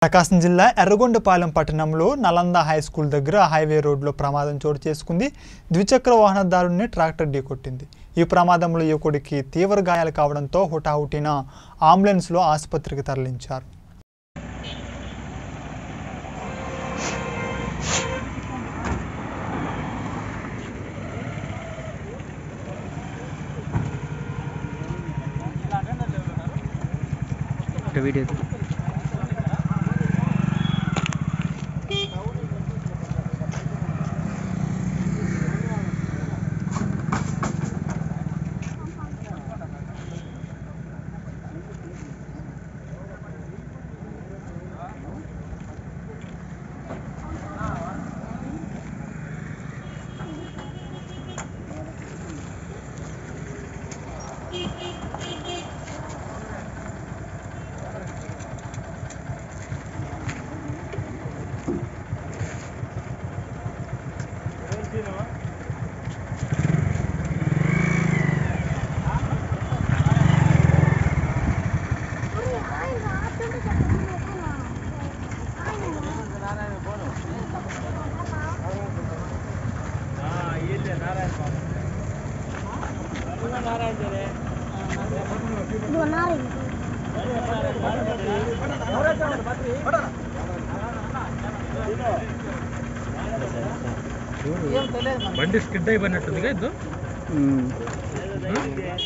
ప్రకాశం జిల్లా ఎర్రగొండపాలెం పట్టణంలో Nalanda high school దగ్గర హైవే రోడ్లో ప్రమాదం చోటు చేసుకుంది ద్విచక్ర వాహనదారుని ట్రాక్టర్ ఢీకొట్టింది ఈ ప్రమాదంలో యువకుడికి తీవ్ర గాయాలు కావడంతో హుటాహుటిన అంబులెన్స్లో ఆసుపత్రికి తరలించారు వీడియో బండి స్కిడ్ అయిపోయినట్టుందిగా ఇద్దు